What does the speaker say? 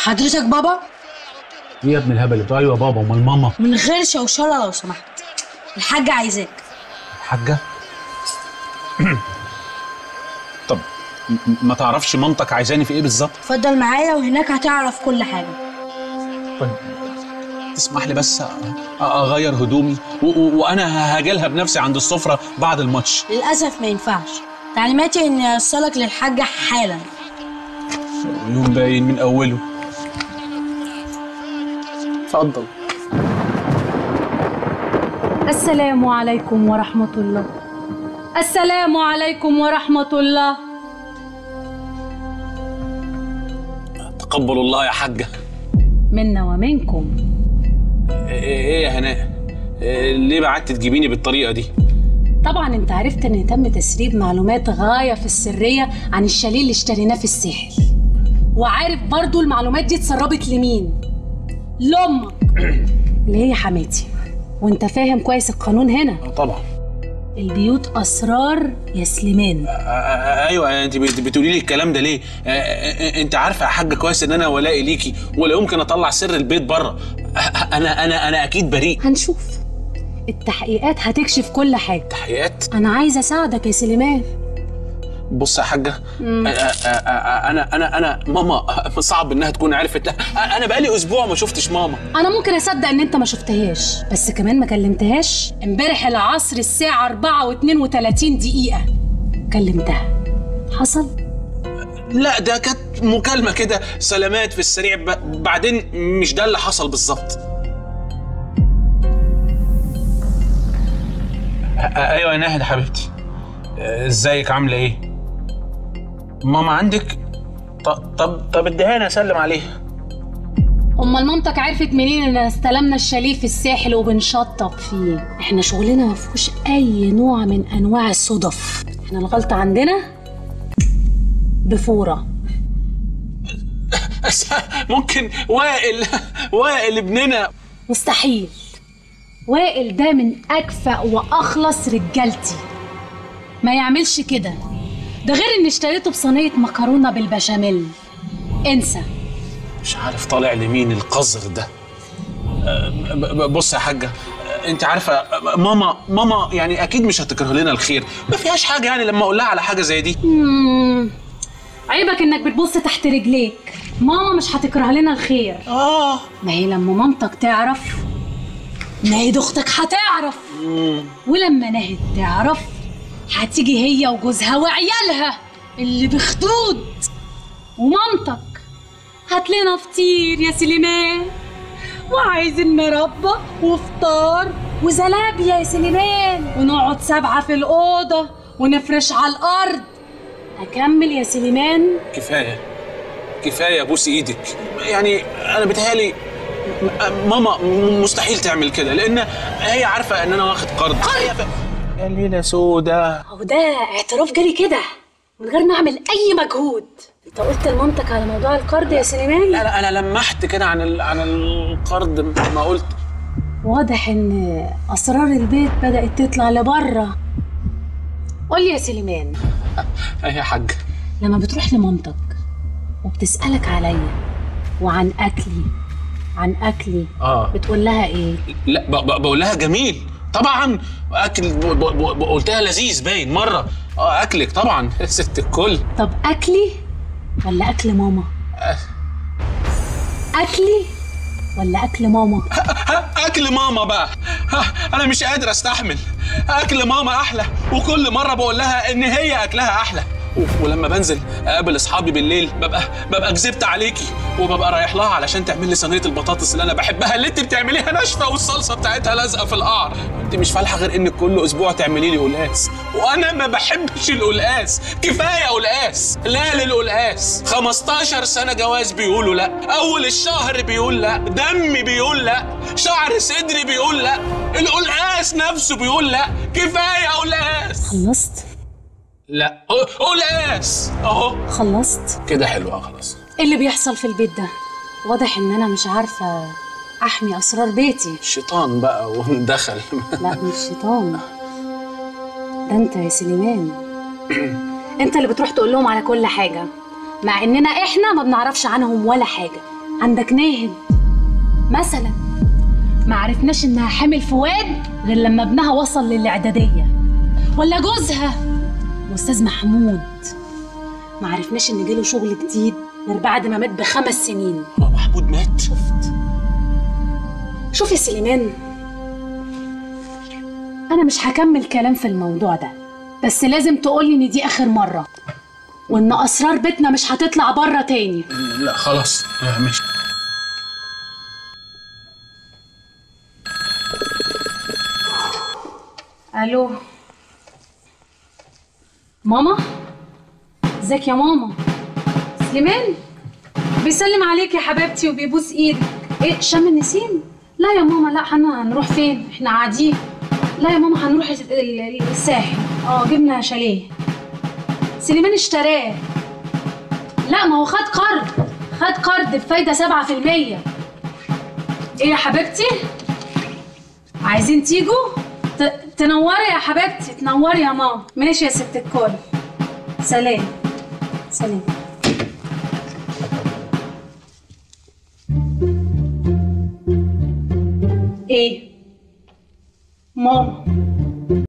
حضرتك بابا ايه يا ابن الهبل اللي بتقول ايوه بابا امال ماما من غير شوشره لو سمحت الحاجه عايزاك الحاجه طب م- ما تعرفش مامتك عايزاني في ايه بالظبط اتفضل معايا وهناك هتعرف كل حاجه طيب تسمح لي بس أ- اغير هدومي و- و- وانا هاجي لها بنفسي عند السفره بعد الماتش للاسف ما ينفعش تعليماتي اني اوصلك للحاجه حالا يوم باين من اوله اتفضل السلام عليكم ورحمة الله السلام عليكم ورحمة الله تقبل الله يا حاجه منا ومنكم ايه إيه يا هناء إيه ليه بعدت تجيبيني بالطريقه دي طبعا انت عرفت ان تم تسريب معلومات غاية في السرية عن الشاليه اللي اشتريناه في الساحل وعارف برضو المعلومات دي اتسربت لمين لأمك اللي هي حماتي وانت فاهم كويس القانون هنا آه طبعا البيوت أسرار يا سليمان آه، آه، ايوه انت بت- بتقولي لي الكلام ده ليه آه، آه، انت عارفه يا حاجه كويس ان انا ولائي ليكي ولا يمكن اطلع سر البيت بره انا انا انا اكيد بريء هنشوف التحقيقات هتكشف كل حاجة تحقيقات أنا عايزة أساعدك يا سليمان بص يا حاجه آه، آه، آه، آه، انا انا انا ماما آه، صعب انها تكون عرفت لا آه، انا بقالي اسبوع ما شفتش ماما انا ممكن اصدق ان انت ما شفتهاش بس كمان ما كلمتهاش امبارح العصر الساعه 4 و32 دقيقه كلمتها حصل لا ده كانت مكالمه كده سلامات في السريع ب- بعدين مش ده اللي حصل بالظبط ايوه يا ناهد حبيبتي آه، ازيك عامله ايه ماما عندك ط- طب طب اديهاني اسلم عليها امال مامتك عرفت منين ان استلمنا الشاليه في الساحل وبنشطب فيه احنا شغلنا ما فيهوش اي نوع من انواع الصدف احنا الغلطه عندنا بفوره بس ممكن وائل وائل ابننا مستحيل وائل ده من اكفأ واخلص رجالتي ما يعملش كده ده غير اني اشتريته بصينيه مكرونه بالبشاميل انسى مش عارف طالع لمين القذر ده آه، ب- ب- بص يا حاجه آه، انت عارفه آه، ماما ماما يعني اكيد مش هتكره لنا الخير ما فيهاش حاجه يعني لما اقول لها على حاجه زي دي مم. عيبك انك بتبص تحت رجليك ماما مش هتكره لنا الخير اه ما هي لما مامتك تعرف ناهد اختك هتعرف ولما ناهد تعرف هتيجي هي وجوزها وعيالها اللي بخدود ومامتك هات لنا فطير يا سليمان وعايزين مربى وفطار وزلابيا يا سليمان ونقعد سبعة في الأوضة ونفرش على الأرض أكمل يا سليمان كفايه كفايه بوس ايدك يعني انا بتهيالي م- ماما م- مستحيل تعمل كده لان هي عارفه ان انا واخد قرض هي ف- يا ليله سودا أهو ده اعتراف جالي كده من غير ما أعمل أي مجهود أنت قلت لمامتك على موضوع القرض يا سليمان لا لا انا لمحت كده عن ال- عن القرض ما قلت واضح ان اسرار البيت بدات تطلع لبره قول لي يا سليمان ايه يا حاج لما بتروح لمامتك وبتسالك عليا وعن اكلي عن اكلي اه بتقول لها ايه لا ب- ب- بقول لها جميل طبعا اكل ب- ب- ب- قلتها لذيذ باين مره اه اكلك طبعا ست الكل طب اكلي ولا اكل ماما اكلي ولا اكل ماما ها، اكل ماما بقى ها، انا مش قادر استحمل اكل ماما احلى وكل مره بقول لها ان هي اكلها احلى و- ولما بنزل اقابل اصحابي بالليل ببقى ببقى كذبت عليكي وببقى رايح لها علشان تعمل لي صينيه البطاطس اللي انا بحبها اللي انت بتعمليها ناشفه والصلصه بتاعتها لازقه في القعر انت مش فالحه غير انك كل اسبوع تعملي لي قلقاس وانا ما بحبش القلقاس كفايه قلقاس لا للقلقاس 15 سنه جواز بيقولوا لا اول الشهر بيقول لا دمي بيقول لا شعر صدري بيقول لا القلقاس نفسه بيقول لا كفايه قلقاس خلصت لا ق- قلقاس اهو خلصت كده حلوه خلاص ايه اللي بيحصل في البيت ده واضح ان انا مش عارفه احمي اسرار بيتي الشيطان بقى ودخل لا مش شيطان ده انت يا سليمان انت اللي بتروح تقول لهم على كل حاجه مع اننا احنا ما بنعرفش عنهم ولا حاجه عندك ناهد مثلا ما عرفناش انها حامل فؤاد غير لما ابنها وصل للاعداديه ولا جوزها الاستاذ محمود ما عرفناش ان جاله شغل جديد غير بعد ما مات بخمس سنين هو محمود مات شفت شوف يا سليمان انا مش هكمل كلام في الموضوع ده بس لازم تقولي ان دي اخر مره وان اسرار بيتنا مش هتطلع بره تاني لا خلاص آه، مش الو ماما ازيك يا ماما سليمان بيسلم عليك يا حبيبتي وبيبوس ايدك ايه شم النسيم لا يا ماما لا احنا هنروح فين احنا قاعدين لا يا ماما هنروح ال- ال- الساحل اه جبنا شاليه سليمان اشتراه لا ما هو خد قرض خد قرض بفايدة سبعة في المية ايه يا حبيبتي عايزين تيجوا ت- تنوري يا حبيبتي تنوري يا ماما ماشي يا ست الكل سلام سلام ايه ماما